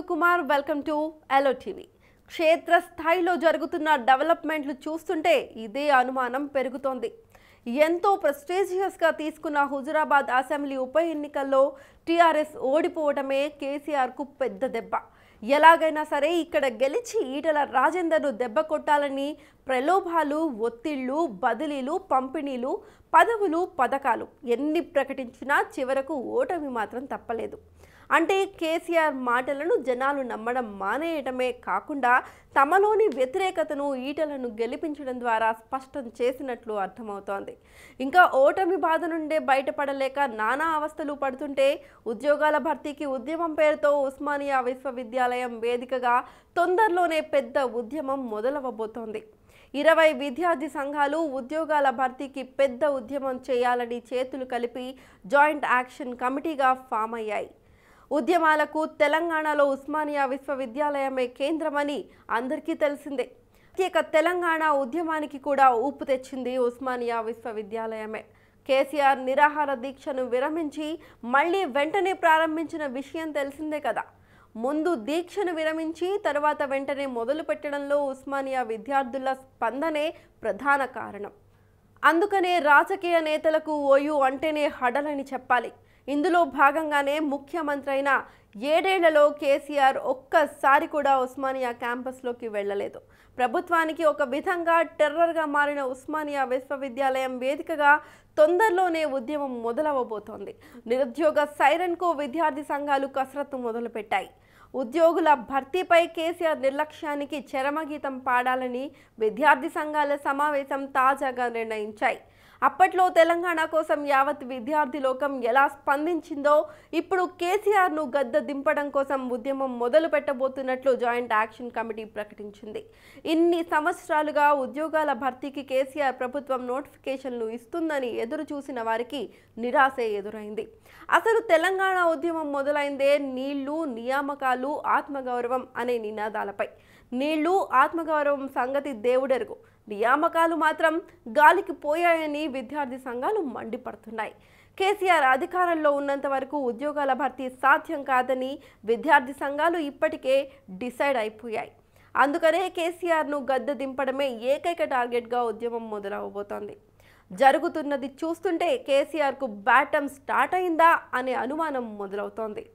Sukumar welcome to ఎలో TV క్షేత్రస్థాయిలో జరుగుతున్న డెవలప్మెంట్లు చూస్తుంటే ఇదే అనుమానం పెరుగుతోంది ఎంతో ప్రెస్టీజియస్గా తీసుకున్న హుజురాబాద్ అసెంబ్లీ ఉప ఎన్నికల్లో టీఆర్ఎస్ ఓడిపోవడమే కేసీఆర్కు పెద్ద దెబ్బ ఎలాగైనా సరే ఇక్కడ గెలిచి ఈటల రాజేందర్ను దెబ్బ కొట్టాలని ప్రలోభాలు ఒత్తిళ్లు బదిలీలు పంపిణీలు పదవులు పథకాలు ఎన్ని ప్రకటించినా చివరకు ఓటమి మాత్రం తప్పలేదు అంటే కేసీఆర్ మాటలను జనాలు నమ్మడం మానేయటమే కాకుండా తమలోని వ్యతిరేకతను ఈటలను గెలిపించడం ద్వారా స్పష్టం చేసినట్లు అర్థమవుతోంది ఇంకా ఓటమి బాధ నుండే బయటపడలేక నానా అవస్థలు పడుతుంటే ఉద్యోగాల భర్తీకి ఉద్యమం పేరుతో ఉస్మానియా విశ్వవిద్యాలయం వేదికగా తొందరలోనే పెద్ద ఉద్యమం మొదలవబోతోంది ఇరవై విద్యార్థి సంఘాలు ఉద్యోగాల భర్తీకి పెద్ద ఉద్యమం చేయాలని చేతులు కలిపి జాయింట్ యాక్షన్ కమిటీగా ఫామ్ అయ్యాయి ఉద్యమాలకు తెలంగాణలో ఉస్మానియా విశ్వవిద్యాలయమే కేంద్రమని అందరికీ తెలిసిందే ప్రత్యేక తెలంగాణ ఉద్యమానికి కూడా ఊపు తెచ్చింది ఉస్మానియా విశ్వవిద్యాలయమే కేసీఆర్ నిరాహార దీక్షను విరమించి మళ్ళీ వెంటనే ప్రారంభించిన విషయం తెలిసిందే కదా ముందు దీక్షను విరమించి తర్వాత వెంటనే మొదలు పెట్టడంలో ఉస్మానియా విద్యార్థుల స్పందనే ప్రధాన కారణం అందుకనే రాజకీయ నేతలకు ఓయూ అంటేనే హడలని చెప్పాలి ఇందులో భాగంగానే ముఖ్యమంత్రి అయిన ఏడేళ్లలో కేసీఆర్ ఒక్కసారి కూడా ఉస్మానియా క్యాంపస్లోకి వెళ్ళలేదు ప్రభుత్వానికి ఒక విధంగా టెర్రర్గా మారిన ఉస్మానియా విశ్వవిద్యాలయం వేదికగా తొందరలోనే ఉద్యమం మొదలవబోతోంది నిరుద్యోగ సైరన్కు విద్యార్థి సంఘాలు కసరత్తు మొదలుపెట్టాయి ఉద్యోగుల భర్తీపై కేసీఆర్ నిర్లక్ష్యానికి చరమగీతం పాడాలని విద్యార్థి సంఘాల సమావేశం తాజాగా నిర్ణయించాయి అప్పట్లో తెలంగాణ కోసం యావత్ విద్యార్థి లోకం ఎలా స్పందించిందో ఇప్పుడు కేసీఆర్ను గద్ద దింపడం కోసం ఉద్యమం మొదలు పెట్టబోతున్నట్లు జాయింట్ యాక్షన్ కమిటీ ప్రకటించింది ఇన్ని సంవత్సరాలుగా ఉద్యోగాల భర్తీకి కేసీఆర్ ప్రభుత్వం నోటిఫికేషన్లు ఇస్తుందని ఎదురు చూసిన వారికి నిరాశే ఎదురైంది అసలు తెలంగాణ ఉద్యమం మొదలైందే నీళ్లు నియామకాలు ఆత్మగౌరవం అనే నినాదాలపై నీళ్లు ఆత్మగౌరవం సంగతి దేవుడెరుగు నియామకాలు మాత్రం గాలికి పోయాయని విద్యార్థి సంఘాలు మండిపడుతున్నాయి కేసీఆర్ అధికారంలో ఉన్నంత వరకు ఉద్యోగాల భర్తీ సాధ్యం కాదని విద్యార్థి సంఘాలు ఇప్పటికే డిసైడ్ అయిపోయాయి అందుకనే కేసీఆర్ను గద్దె దింపడమే ఏకైక టార్గెట్గా ఉద్యమం మొదలవబోతోంది జరుగుతున్నది చూస్తుంటే కేసీఆర్కు బ్యాటం స్టార్ట్ అయిందా అనే అనుమానం మొదలవుతోంది